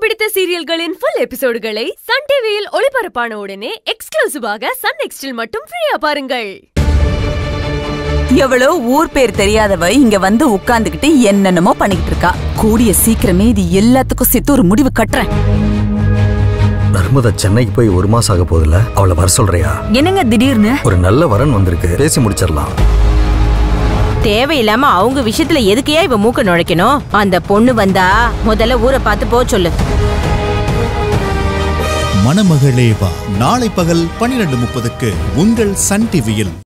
பிடித்த சீரியல்களின் full எபிசோடுகளை Sun டிவியில் ஒளிபரப்பான உடனே எக்ஸ்க்ளூசிவாக சன் நெக்ஸ்டில் மட்டும் ஃப்ரீயா பாருங்கள் எவ்வளோ ஊர் பேர் தெரியாதவ இங்க வந்து உட்கார்ந்துகிட்டு என்னென்னமோ பண்ணிக்கிட்டு இருக்கா கூடிய சீக்கிரமே இது எல்லாத்துக்கும் சேர்த்து ஒரு முடிவு கட்டுறேன் நர்மதா சென்னைக்கு போய் ஒரு மாசம் ஆக போதில்ல அவளை வர சொல்றியா என்னங்க திடீர்னு ஒரு நல்ல வரன் வந்திருக்கு பேசி முடிச்சிடலாம் தேவையில்லாம அவங்க விஷயத்துல எதுக்கையா இவ மூக்க நுழைக்கணும் அந்த பொண்ணு வந்தா முதல்ல ஊரை பார்த்து போக சொல்லு மணமகளே வா நாளை பகல் பனிரெண்டு முப்பதுக்கு உங்கள் சன் டிவியில்